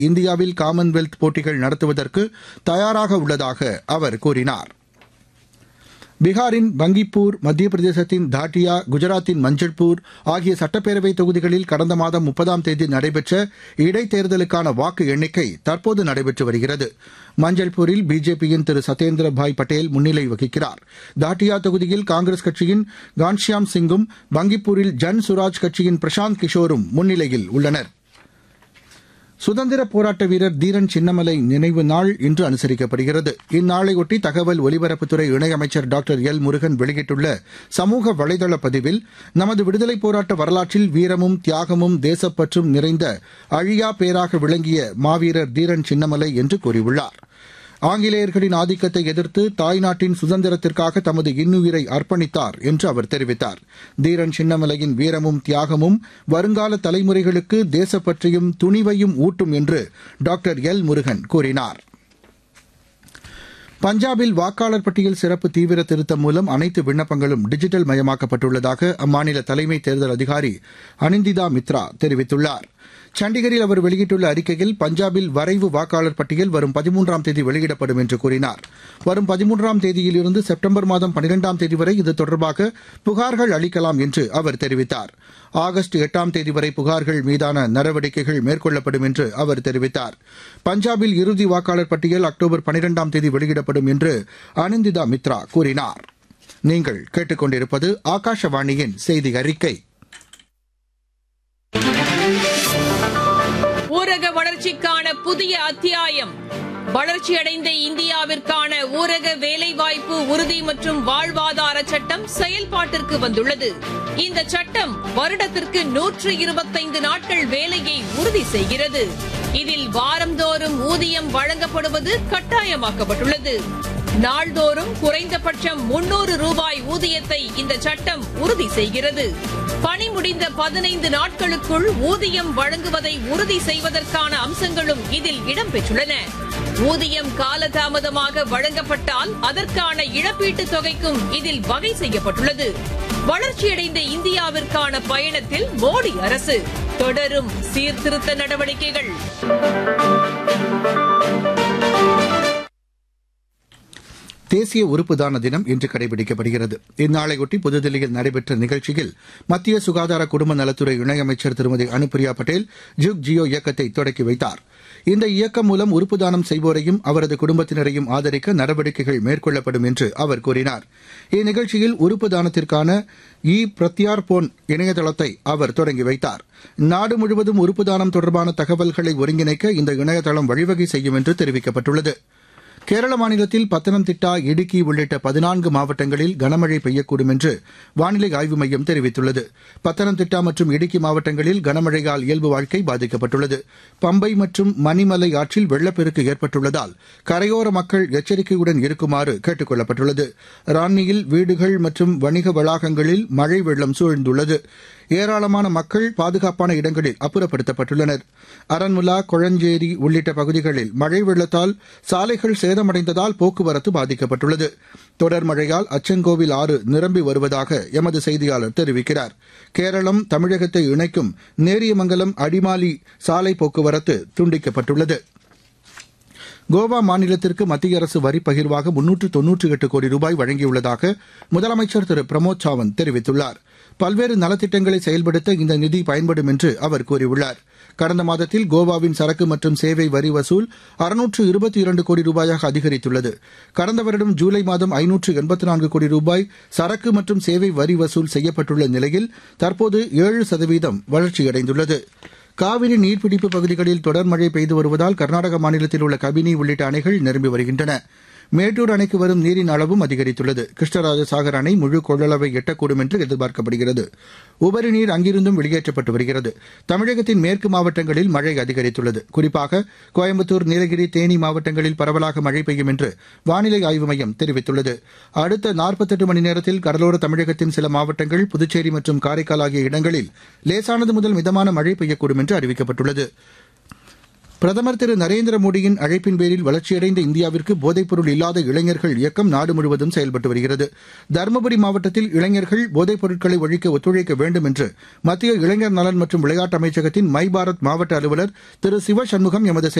இந்தியாவில் காமன்வெல்த் போட்டிகள் நடத்துவதற்கு தயாராக உள்ளதாக அவர் கூறினார் பீகாரின் பங்கிப்பூர் மத்திய பிரதேசத்தின் தாட்டியா குஜராத்தின் மஞ்சள்பூர் ஆகிய சட்டப்பேரவை தொகுதிகளில் கடந்த மாதம் முப்பதாம் தேதி நடைபெற்ற இடைத்தேர்தலுக்கான வாக்கு எண்ணிக்கை தற்போது நடைபெற்று வருகிறது மஞ்சள்பூரில் பிஜேபியின் திரு சத்யேந்திர பாய் பட்டேல் முன்னிலை வகிக்கிறார் தாட்டியா தொகுதியில் காங்கிரஸ் கட்சியின் கான்ஷியாம் சிங்கும் பங்கிப்பூரில் ஜன் சுராஜ் கட்சியின் பிரசாந்த் கிஷோரும் முன்னிலையில் உள்ளனா் சுதந்திர போராட்ட வீரர் தீரன் சின்னமலை நினைவு நாள் இன்று அனுசரிக்கப்படுகிறது இந்நாளையொட்டி தகவல் ஒலிபரப்புத்துறை இணையமைச்சர் டாக்டர் எல் முருகன் வெளியிட்டுள்ள சமூக வலைதள பதிவில் நமது விடுதலைப் போராட்ட வரலாற்றில் வீரமும் தியாகமும் தேசப்பற்றும் நிறைந்த அழியா பேராக விளங்கிய மாவீரர் தீரன் சின்னமலை என்று கூறியுள்ளார் ஆங்கிலேயர்களின் ஆதிக்கத்தை எதிர்த்து தாய்நாட்டின் சுதந்திரத்திற்காக தமது இன்னுயிரை அர்ப்பணித்தார் என்று அவர் தெரிவித்தார் தீரன் சின்னமலையின் வீரமும் தியாகமும் வருங்கால தலைமுறைகளுக்கு தேசப்பற்றையும் துணிவையும் ஊட்டும் என்று டாக்டர் எல் முருகன் கூறினார் பஞ்சாபில் வாக்காளர் பட்டியல் சிறப்பு தீவிர திருத்தம் மூலம் அனைத்து விண்ணப்பங்களும் டிஜிட்டல் மயமாக்கப்பட்டுள்ளதாக அம்மாநில தலைமை தேர்தல் அதிகாரி அனிந்திதா மித்ரா தெரிவித்துள்ளார் சண்டிகரில் அவர் வெளியிட்டுள்ள அறிக்கையில் பஞ்சாபில் வரைவு வாக்காளர் பட்டியல் வரும் பதிமூன்றாம் தேதி வெளியிடப்படும் என்று கூறினார் வரும் பதிமூன்றாம் தேதியிலிருந்து செப்டம்பர் மாதம் பனிரெண்டாம் தேதி வரை இது தொடர்பாக புகார்கள் அளிக்கலாம் என்று அவர் தெரிவித்தார் ஆகஸ்ட் எட்டாம் தேதி வரை புகார்கள் மீதான நடவடிக்கைகள் மேற்கொள்ளப்படும் என்று அவர் தெரிவித்தார் பஞ்சாபில் இறுதி வாக்காளர் பட்டியல் அக்டோபர் பனிரெண்டாம் தேதி வெளியிடப்படும் என்று அனந்திதா மித்ரா கூறினார் நீங்கள் கேட்டுக்கொண்டிருப்பது ஆகாஷவாணியின் செய்தி அறிக்கை ஊரக வளர்ச்சிக்கான புதிய அத்தியாயம் வளர்ச்சியடைந்த இந்தியாவிற்கான ஊரக வேலைவாய்ப்பு உறுதி மற்றும் வாழ்வாதார சட்டம் செயல்பாட்டிற்கு வந்துள்ளது இந்த சட்டம் வருடத்திற்கு நூற்று இருபத்தைந்து நாட்கள் வேலையை உறுதி செய்கிறது இதில் வாரந்தோறும் ஊதியம் வழங்கப்படுவது கட்டாயமாக்கப்பட்டுள்ளது நாள்தோறும் குறைந்தபட்சம் முன்னூறு ரூபாய் ஊதியத்தை இந்த சட்டம் உறுதி செய்கிறது பணி முடிந்த பதினைந்து நாட்களுக்குள் ஊதியம் வழங்குவதை உறுதி செய்வதற்கான அம்சங்களும் இதில் இடம்பெற்றுள்ளன ஊதியம் காலதாமதமாக வழங்கப்பட்டால் அதற்கான இழப்பீட்டுத் தொகைக்கும் இதில் வகை செய்யப்பட்டுள்ளது வளர்ச்சியடைந்த இந்தியாவிற்கான பயணத்தில் மோடி அரசு தொடரும் சீர்திருத்த நடவடிக்கைகள் தேசிய உறுப்பு தான தினம் இன்று கடைபிடிக்கப்படுகிறது இந்நாளையொட்டி புதுதில்லியில் நடைபெற்ற நிகழ்ச்சியில் மத்திய சுகாதார குடும்ப நலத்துறை இணையமைச்சர் திருமதி அனுப்பிரியா பட்டேல் ஜுக் ஜியோ இயக்கத்தை தொடக்கி வைத்தார் இந்த இயக்கம் மூலம் உறுப்பு தானம் செய்வோரையும் அவரது குடும்பத்தினரையும் ஆதரிக்க நடவடிக்கைகள் மேற்கொள்ளப்படும் என்று அவர் கூறினார் இந்நிகழ்ச்சியில் உறுப்பு தானத்திற்கான இ பிரத்யார்போன் இணையதளத்தை அவர் தொடங்கி வைத்தார் நாடு முழுவதும் உறுப்பு தானம் தொடர்பான தகவல்களை ஒருங்கிணைக்க இந்த இணையதளம் வழிவகை செய்யும் என்று தெரிவிக்கப்பட்டுள்ளது கேரள மாநிலத்தில் பத்தனம்திட்டா இடுக்கி உள்ளிட்ட பதினான்கு மாவட்டங்களில் கனமழை பெய்யக்கூடும் என்று வானிலை ஆய்வு மையம் தெரிவித்துள்ளது பத்தனம்திட்டா மற்றும் இடுக்கி மாவட்டங்களில் கனமழையால் இயல்பு வாழ்க்கை பாதிக்கப்பட்டுள்ளது பம்பை மற்றும் மணிமலை ஆற்றில் வெள்ளப்பெருக்கு ஏற்பட்டுள்ளதால் கரையோர மக்கள் எச்சரிக்கையுடன் இருக்குமாறு கேட்டுக் கொள்ளப்பட்டுள்ளது ரான்னியில் வீடுகள் மற்றும் வணிக வளாகங்களில் மழை வெள்ளம் சூழ்ந்துள்ளது ஏராளமான மக்கள் பாதுகாப்பான இடங்களில் அப்புறப்படுத்தப்பட்டுள்ளனர் அரண்முலா கொழஞ்சேரி உள்ளிட்ட பகுதிகளில் மழை வெள்ளத்தால் சாலைகள் சேதமடைந்ததால் போக்குவரத்து பாதிக்கப்பட்டுள்ளது தொடர் மழையால் அச்சங்கோவில் ஆறு நிரம்பி வருவதாக எமது செய்தியாளர் தெரிவிக்கிறார் கேரளம் தமிழகத்தை இணைக்கும் நேரியமங்கலம் அடிமாலி சாலை போக்குவரத்து துண்டிக்கப்பட்டுள்ளது கோவா மாநிலத்திற்கு மத்திய அரசு வரி பகிர்வாக முன்னூற்று தொன்னூற்றி எட்டு கோடி ரூபாய் வழங்கியுள்ளதாக முதலமைச்சர் திரு பிரமோத் சாவந்த் தெரிவித்துள்ளார் பல்வேறு நலத்திட்டங்களை செயல்படுத்த இந்த நிதி பயன்படும் என்று அவர் கூறியுள்ளார் கடந்த மாதத்தில் கோவாவின் சரக்கு மற்றும் சேவை வரி வசூல் அறுநூற்று இருபத்தி இரண்டு கோடி ரூபாயாக அதிகரித்துள்ளது கடந்த வருடம் ஜூலை மாதம் ஐநூற்று எண்பத்தி நான்கு கோடி ரூபாய் சரக்கு மற்றும் சேவை வரி வசூல் செய்யப்பட்டுள்ள நிலையில் தற்போது ஏழு சதவீதம் வளர்ச்சியடைந்துள்ளது காவிரி நீர்பிடிப்பு பகுதிகளில் தொடர் மழை பெய்து வருவதால் கர்நாடக மாநிலத்தில் உள்ள கபினி உள்ளிட்ட அணைகள் நிரம்பி வருகின்றன மேட்டூர் அணைக்கு வரும் நீரின் அளவும் அதிகரித்துள்ளது கிருஷ்ணராஜ சாகர் அணை முழு கொள்ளளவை எட்டக்கூடும் என்று எதிர்பார்க்கப்படுகிறது உபரி நீர் அங்கிருந்தும் வெளியேற்றப்பட்டு வருகிறது தமிழகத்தின் மேற்கு மாவட்டங்களில் மழை அதிகரித்துள்ளது குறிப்பாக கோயம்புத்தூர் நீலகிரி தேனி மாவட்டங்களில் பரவலாக மழை பெய்யும் என்று வானிலை ஆய்வு மையம் தெரிவித்துள்ளது அடுத்த நாற்பத்தெட்டு மணி நேரத்தில் கடலோர தமிழகத்தின் சில மாவட்டங்கள் புதுச்சேரி மற்றும் காரைக்கால் ஆகிய இடங்களில் லேசானது முதல் மிதமான மழை பெய்யக்கூடும் என்று அறிவிக்கப்பட்டுள்ளது பிரதமர் திரு நரேந்திர மோடியின் அழைப்பின் பேரில் வளர்ச்சியடைந்த இந்தியாவிற்கு போதைப்பொருள் இல்லாத இளைஞர்கள் இயக்கம் நாடு முழுவதும் செயல்பட்டு வருகிறது தருமபுரி மாவட்டத்தில் இளைஞர்கள் போதைப் பொருட்களை ஒழிக்க ஒத்துழைக்க வேண்டும் என்று மத்திய இளைஞர் நலன் மற்றும் விளையாட்டு அமைச்சகத்தின் மை பாரத் மாவட்ட அலுவலர் திரு சிவசண்முகம் எமது